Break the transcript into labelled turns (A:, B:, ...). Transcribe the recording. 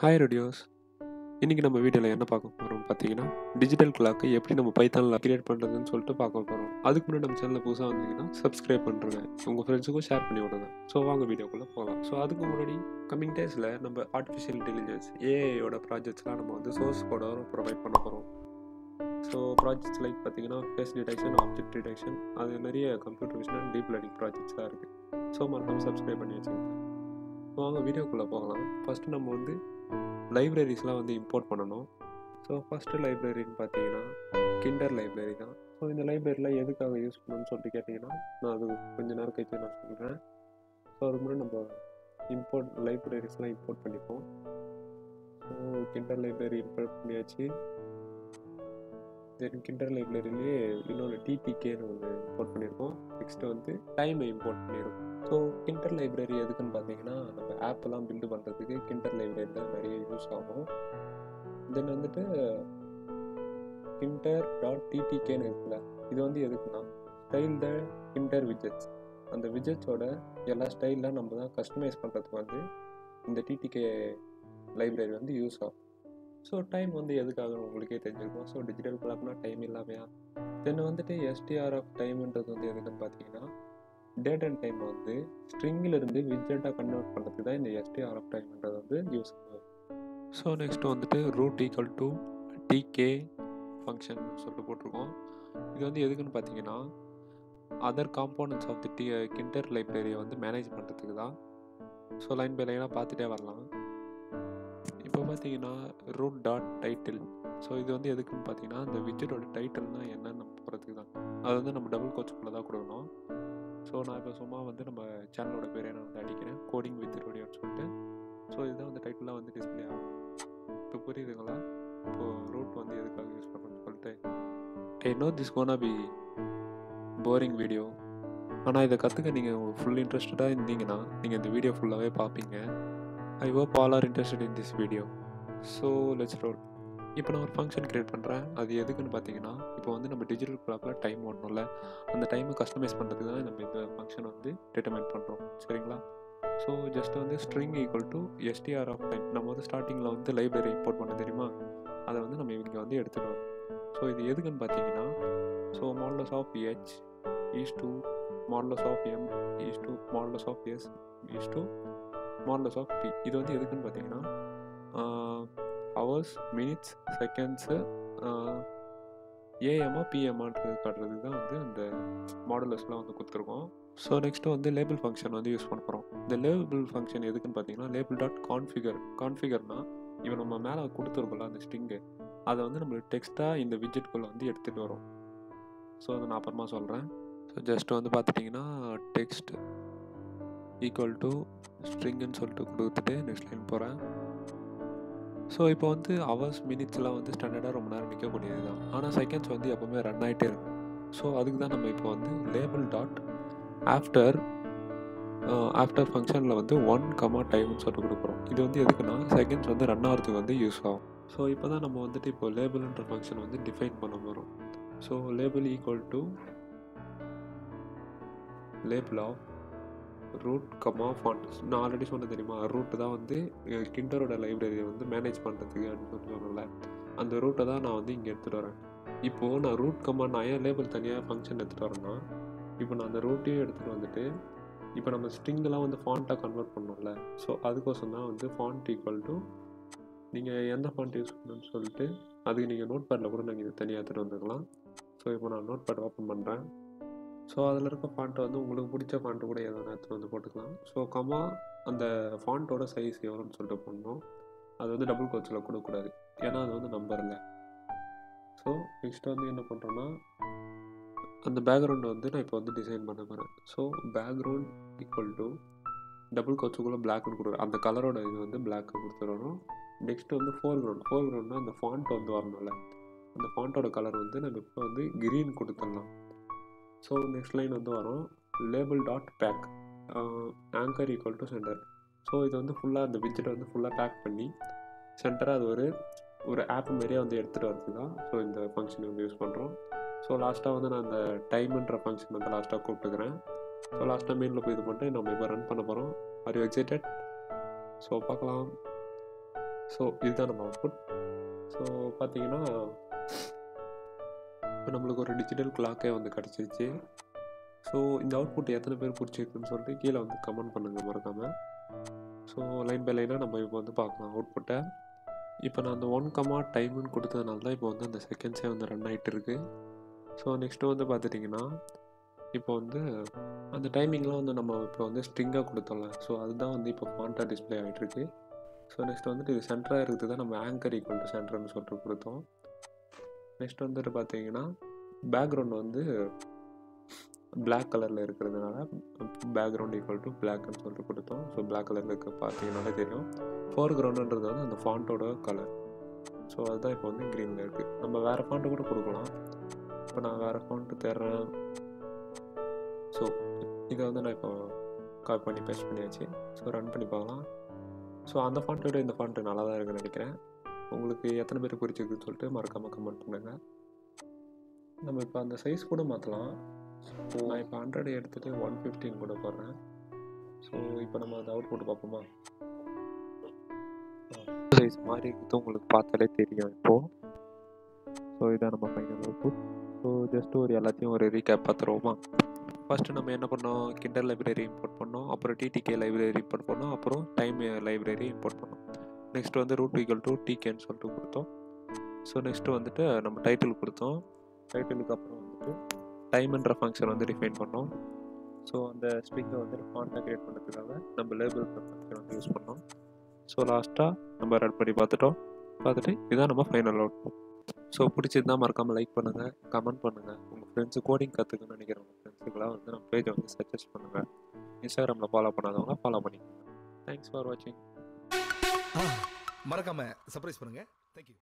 A: hi radios இன்றைக்கி நம்ம வீடியோவில் என்ன பார்க்க போகிறோம் பார்த்தீங்கன்னா டிஜிட்டல் கிளாக்கு எப்படி நம்ம பைத்தானில் கிரியேட் பண்ணுறதுன்னு சொல்லிட்டு பார்க்க போகிறோம் அதுக்கு முன்னாடி நம்ம சேனலில் புதுசாக வந்தீங்கன்னா சப்ஸ்கிரைப் பண்ணுறேங்க உங்கள் ஃப்ரெண்ட்ஸுக்கும் ஷேர் பண்ணி விடுங்க ஸோ வாங்க வீடியோக்குள்ளே போகலாம் ஸோ அதுக்கு முன்னாடி கம்மிங் டேஸில் நம்ம ஆர்டிஃபிஷியல் இன்டெலிஜென்ஸ் ஏஐயோட ப்ராஜெக்ட்ஸ்லாம் நம்ம வந்து சோர்ஸ் கோடோட ப்ரொவைட் பண்ண போகிறோம் ஸோ ப்ராஜெக்ட்ஸ் லைக் பார்த்தீங்கன்னா ஃபேஸ் டிடெக்ஷன் ஆப்ஜெக்ட் டிடெக்ஷன் அது நிறைய computer vision and deep learning ப்ராஜெக்ட்ஸ்லாம் இருக்குது ஸோ மறக்காம சப்ஸ்கிரைப் பண்ணி வச்சுக்கோங்க வாங்க வீடியோக்குள்ளே போகலாம் ஃபஸ்ட்டு நம்ம வந்து லைப்ரரிஸ்லாம் வந்து இம்போர்ட் பண்ணணும் ஸோ ஃபஸ்ட்டு லைப்ரரின்னு பார்த்தீங்கன்னா கிண்டர் லைப்ரரி தான் ஸோ இந்த லைப்ரரியில் எதுக்காக யூஸ் பண்ணணும்னு சொல்லிட்டு கேட்டிங்கன்னா நான் அது கொஞ்ச நேரம் கழிச்சு நான் சொல்கிறேன் ஸோ அதுக்கு முன்னாடி நம்ம இம்போர்ட் லைப்ரரிஸ்லாம் இம்போர்ட் பண்ணிப்போம் ஸோ கிண்டர் லைப்ரரி இம்போர்ட் பண்ணியாச்சு தென் கிண்டர் லைப்ரரியிலே இன்னொன்று டிடிகேன்னு ஒன்று இம்போர்ட் பண்ணியிருக்கோம் நெக்ஸ்ட்டு வந்து டைமை இம்போர்ட் பண்ணியிருக்கோம் ஸோ கிண்டர் லைப்ரரி எதுக்குன்னு பார்த்தீங்கன்னா நம்ம ஆப்பெல்லாம் பில்டு பண்ணுறதுக்கு கிண்டர் லைப்ரரி தான் நிறைய யூஸ் ஆகும் தென் வந்துட்டு கிண்டர் டாட் டிடிகேன்னு இருக்குல்ல இது வந்து எதுக்குன்னா ஸ்டைல் த கிண்டர் விஜெட்ஸ் அந்த விஜெட்ஸோட எல்லா ஸ்டைல்லாம் நம்ம தான் கஸ்டமைஸ் பண்ணுறதுக்கு வந்து இந்த டிடிகே லைப்ரரி வந்து யூஸ் ஆகும் ஸோ டைம் வந்து எதுக்காக உங்களுக்கே தெரிஞ்சிருக்கும் ஸோ டிஜிட்டல் கிளாக்னா டைம் இல்லாமையா தென் வந்துட்டு எஸ்டிஆர் ஆஃப் டைம்ன்றது வந்து எதுக்குன்னு பார்த்தீங்கன்னா டேட் அண்ட் டைம் வந்து ஸ்ட்ரிங்கில் இருந்து விஜெட்டாக கன்வெர்ட் பண்ணுறதுக்கு தான் இந்த எஸ்டிஆர் ஆஃப் டைம்ன்றது வந்து யூஸ் ஆகும் ஸோ நெக்ஸ்ட் வந்துட்டு root equal to TK function சொல்லிட்டு போட்டிருக்கோம் இது வந்து எதுக்குன்னு பார்த்தீங்கன்னா other components of the T tkinter லைப்ரரியை வந்து மேனேஜ் பண்ணுறதுக்கு தான் ஸோ லைன் பை லைனாக பார்த்துட்டே வரலாம் இப்போ பார்த்தீங்கன்னா ரூட் டாட் டைட்டில் ஸோ இது வந்து எதுக்குன்னு பார்த்தீங்கன்னா இந்த விஜெட்டோட டைட்டில்னா என்னன்னு நம்ம போகிறதுக்கு தான் அது வந்து நம்ம டபுள் கோச்சுக்குள்ளே தான் கொடுக்கணும் ஸோ நான் இப்போ சும்மா வந்து நம்ம சேனலோட பேரை நான் வந்து அடிக்கிறேன் கோடிங் வித் ரோடியோன்னு சொல்லிட்டு ஸோ இதுதான் வந்து டைட்டிலாக வந்து டிஸ்பிளே ஆகும் இப்போ புரியுதுங்களா இப்போது ரூட் வந்து எதுக்காக யூஸ் பண்ணுறோம்னு சொல்லிட்டு I know this gonna be boring video ஆனால் இதை கற்றுக்க நீங்கள் ஃபுல் இன்ட்ரெஸ்டடாக இருந்தீங்கன்னா நீங்கள் இந்த வீடியோ ஃபுல்லாகவே பார்ப்பீங்க I hope all are interested in this video so let's roll இப்போ நான் ஒரு ஃபங்க்ஷன் க்ரியேட் பண்ணுறேன் அது எதுக்குன்னு பார்த்தீங்கன்னா இப்போ வந்து நம்ம டிஜிட்டல் கிளாக்கில் டைம் ஓடணும்ல அந்த டைமை கஸ்டமைஸ் பண்ணுறதுக்கு தான் நம்ம இந்த ஃபங்க்ஷன் வந்து டிட்டர்மைன் பண்ணுறோம் சரிங்களா ஸோ ஜஸ்ட் வந்து string equal to STR of time நம்ம வந்து ஸ்டார்டிங்கில் வந்து லைப்ரரி இம்போர்ட் பண்ண தெரியுமா அதை வந்து நம்ம இங்கே வந்து எடுத்துடுவோம் ஸோ இது எதுக்குன்னு பார்த்தீங்கன்னா so modulus of H is to modulus of M is to modulus of S is to modulus of P இது வந்து எதுக்குன்னு பார்த்தீங்கன்னா ஹவர்ஸ் மினிட்ஸ் செகண்ட்ஸு ஏஎம்மா பிஎம்மான்றது காட்டுறதுக்கு தான் வந்து அந்த மாடலர்ஸ்லாம் வந்து கொடுத்துருக்கோம் ஸோ நெக்ஸ்ட்டு வந்து லேபிள் ஃபங்க்ஷன் வந்து யூஸ் பண்ண போகிறோம் இந்த லேபிள் ஃபங்க்ஷன் எதுக்குன்னு பார்த்தீங்கன்னா லேபிள் டாட் கான்ஃபிகர் கான்ஃபிகர்னா இப்போ நம்ம மேலே கொடுத்துருக்கோம்ல அந்த ஸ்ட்ரிங்கு அதை வந்து நம்மளுக்கு டெக்ஸ்ட்டாக இந்த விஜெட்குள்ளே வந்து எடுத்துகிட்டு வரும் ஸோ அதை நான் அப்புறமா சொல்கிறேன் ஸோ ஜஸ்ட் வந்து பார்த்துட்டிங்கன்னா டெக்ஸ்ட் ஈக்குவல் டு ஸ்ட்ரிங்குன்னு சொல்லிட்டு கொடுத்துட்டு நெக்ஸ்ட் லைன் போகிறேன் ஸோ இப்போ வந்து ஹவர்ஸ் மினிட்ஸ்லாம் வந்து ஸ்டாண்டர்டாக ரொம்ப நேரம் நிற்கக்கூடியது தான் ஆனால் செகண்ட்ஸ் வந்து எப்போவுமே ரன் ஆகிட்டே இருக்கும் ஸோ அதுக்கு தான் நம்ம இப்போ வந்து லேபிள் டாட் ஆஃப்டர் ஆஃப்டர் ஃபங்க்ஷனில் வந்து ஒன் கமா டைம்னு சொல்லிட்டு கொடுக்குறோம் இது வந்து எதுக்குன்னா செகண்ட்ஸ் வந்து ரன் ஆகிறதுக்கு வந்து யூஸ் ஆகும் ஸோ இப்போ தான் நம்ம வந்துட்டு இப்போ லேபிள்ன்ற ஃபங்க்ஷன் வந்து டிஃபைன் பண்ண போகிறோம் so label equal to label of root comma font நான் ஆல்ரெடி சொன்ன தெரியுமா ரூட் தான் வந்து கிண்டரோட லைப்ரரியை வந்து மேனேஜ் பண்ணுறதுக்கு அப்படின்னு சொல்லி சொன்னல அந்த ரூட்டை தான் நான் வந்து இங்கே எடுத்துகிட்டு வரேன் இப்போது நான் ரூட் கமா நான் ஏன் லேபிள் தனியாக ஃபங்க்ஷன் எடுத்துகிட்டு வரேன்னா இப்போ நான் அந்த ரூட்டையும் எடுத்துகிட்டு வந்துட்டு இப்போ நம்ம ஸ்ட்ரிங்கெலாம் வந்து ஃபாண்ட்டாக கன்வெர்ட் பண்ணோம்ல ஸோ அதுக்கோசம் தான் வந்து ஃபாண்ட் ஈக்குவல் டு நீங்கள் எந்த ஃபாண்ட் யூஸ் பண்ணணும்னு சொல்லிட்டு அதுக்கு நீங்கள் நோட் பேடில் கூட நீங்கள் இது தனியாக எடுத்துகிட்டு வந்துக்கலாம் ஸோ இப்போ நான் நோட் பேட் ஓப்பன் பண்ணுறேன் ஸோ அதில் இருக்க ஃபாண்ட்டை வந்து உங்களுக்கு பிடிச்ச ஃபாண்ட்டு கூட எதனா எடுத்துகிட்டு வந்து போட்டுக்கலாம் ஸோ கமா அந்த ஃபாண்ட்டோட சைஸ் எவ்வளோன்னு சொல்லிட்டு போடணும் அது வந்து டபுள் கோச்சில் கொடுக்கக்கூடாது ஏன்னா அது வந்து நம்பர் இல்லை ஸோ நெக்ஸ்ட் வந்து என்ன பண்ணுறோன்னா அந்த பேக்ரவுண்டை வந்து நான் இப்போ வந்து டிசைன் பண்ண போகிறேன் so background equal to double கோச்சுக்குள்ளே பிளாக்னு கொடுக்குறோம் அந்த கலரோட இது வந்து பிளாக் கொடுத்துடணும் நெக்ஸ்ட் வந்து ஃபோர் கிரவுண்ட் ஃபோர் கிரவுண்ட்னா அந்த ஃபாண்ட் வந்து வரணும்ல அந்த ஃபாண்ட்டோட கலர் வந்து நம்ம இப்போ வந்து க்ரீன் கொடுத்துடலாம் ஸோ நெக்ஸ்ட் லைன் வந்து வரும் label dot pack anchor equal to centre so இது வந்து ஃபுல்லாக அந்த விஜெட்டை வந்து ஃபுல்லாக பேக் பண்ணி சென்டராக அது ஒரு ஒரு ஆப் மாரியே வந்து எடுத்துகிட்டு வரது தான் ஸோ இந்த ஃபங்க்ஷன் வந்து யூஸ் பண்ணுறோம் ஸோ லாஸ்ட்டாக வந்து நான் அந்த டைம்ன்ற ஃபங்க்ஷன் வந்து லாஸ்ட்டாக கூப்பிட்டுக்கிறேன் ஸோ லாஸ்ட்டாக மெயினில் போய் இது பண்ணிட்டு நம்ம இப்போ ரன் பண்ண போகிறோம் ஆர் யூ எக்ஸைட்டட் ஸோ பார்க்கலாம் ஸோ இதுதான் நம்ம அவுட்புட் ஸோ பார்த்தீங்கன்னா இப்போ நம்மளுக்கு ஒரு டிஜிட்டல் கிளாக்கே வந்து கிடச்சிருச்சு ஸோ இந்த அவுட்புட் எத்தனை பேர் பிடிச்சிருக்குன்னு சொல்லிட்டு கீழே வந்து கமெண்ட் பண்ணுங்கள் மறக்காமல் ஸோ லைன் பை லைனாக நம்ம இப்போ வந்து பார்க்கலாம் அவுட்புட்டை இப்போ நான் அந்த ஒன் கமா டைம்னு கொடுத்ததுனால தான் இப்போ வந்து அந்த செகண்ட்ஸே வந்து ரன் ஆகிட்டு இருக்கு ஸோ நெக்ஸ்ட்டு வந்து பார்த்துட்டிங்கன்னா இப்போ வந்து அந்த டைமிங்லாம் வந்து நம்ம இப்போ வந்து ஸ்ட்ரிங்காக கொடுத்தோம்ல ஸோ அதுதான் வந்து இப்போ ஃபாண்ட்டாக டிஸ்பிளே ஆகிட்டு இருக்கு ஸோ நெக்ஸ்ட் வந்துட்டு இது சென்டராக இருக்குது தான் நம்ம ஆங்கர் ஈக்குவல் டு சென்டர்னு சொல்லிட்டு கொடுத்தோம் நெக்ஸ்ட் வந்துட்டு பார்த்தீங்கன்னா பேக்ரவுண்ட் வந்து பிளாக் கலரில் இருக்கிறதுனால பேக்ரவுண்ட் ஈக்குவல் டு பிளாக்னு சொல்லிட்டு கொடுத்தோம் ஸோ பிளாக் கலரில் இருக்க பார்த்தீங்கன்னாலே தெரியும் ஃபோர் கிரவுண்டுன்றது வந்து அந்த ஃபாண்ட்டோட கலர் ஸோ அதுதான் இப்போ வந்து க்ரீனில் இருக்குது நம்ம வேறு ஃபாண்ட்டு கூட கொடுக்கலாம் இப்போ நான் வேறு ஃபாண்ட்டு தேடுறேன் ஸோ இதை வந்து நான் இப்போ காப்பி பண்ணி பேஸ்ட் பண்ணியாச்சு ஸோ ரன் பண்ணி பார்க்கலாம் ஸோ அந்த ஃபாண்ட்டோட இந்த ஃபாண்ட்டு நல்லா தான் இருக்குன்னு நினைக்கிறேன் உங்களுக்கு எத்தனை பேர் பிடிச்சிருக்குன்னு சொல்லிட்டு மறக்காமல் கமெண்ட் பண்ணுங்கள் நம்ம இப்போ அந்த சைஸ் கூட மாற்றலாம் ஸோ நான் இப்போ ஹண்ட்ரட் எடுத்துகிட்டு ஒன் ஃபிஃப்டின் கூட போடுறேன் ஸோ இப்போ நம்ம அதை அவுட் போட்டு பார்ப்போமா சைஸ் மாதிரி இருக்குது உங்களுக்கு பார்த்தாலே தெரியும் இப்போது ஸோ இதான் நம்ம ஃபைனல் அவுட்புட் ஸோ ஜஸ்ட் ஒரு எல்லாத்தையும் ஒரு ரீகேப் பார்த்துருவோமா ஃபஸ்ட்டு நம்ம என்ன பண்ணோம் கிண்டர் லைப்ரரி இம்போர்ட் பண்ணோம் அப்புறம் டிடிகே லைப்ரரி இம்போர்ட் பண்ணோம் அப்புறம் டைம் லைப்ரரி இம்போர்ட் பண்ணோம் நெக்ஸ்ட் வந்து ரூட் ஈக்குவல் டு டிகேன்னு சொல்லிட்டு கொடுத்தோம் ஸோ நெக்ஸ்ட்டு வந்துட்டு நம்ம டைட்டில் கொடுத்தோம் டைட்டிலுக்கு அப்புறம் வந்துட்டு டைம்ன்ற ஃபங்க்ஷன் வந்து டிஃபைன் பண்ணோம் ஸோ அந்த ஸ்ட்ரிங்கை வந்து ஃபாண்ட்டாக க்ரியேட் பண்ணுறதுக்காக நம்ம லேபிள் ஃபங்க்ஷன் வந்து யூஸ் பண்ணோம் ஸோ லாஸ்ட்டாக நம்ம ரன் பண்ணி பார்த்துட்டோம் பார்த்துட்டு இதுதான் நம்ம ஃபைனல் அவுட் ஸோ பிடிச்சிருந்தா மறக்காமல் லைக் பண்ணுங்கள் கமெண்ட் பண்ணுங்கள் உங்கள் ஃப்ரெண்ட்ஸு கோடிங் கற்றுக்கணும்னு நினைக்கிற உங்கள் ஃப்ரெண்ட்ஸுக்கெல்லாம் வந்து நம்ம பேஜை வந்து சஜஸ்ட் பண்ணுங்கள் இன்ஸ்டாகிராமில் ஃபாலோ பண்ணாதவங்க ஃபாலோ பண்ணிக்கோங்க தேங்க்ஸ் ஃபார் வாட்சிங்
B: மறக்காம சர்ப்ரைஸ் பண்ணுங்க தேங்க்யூ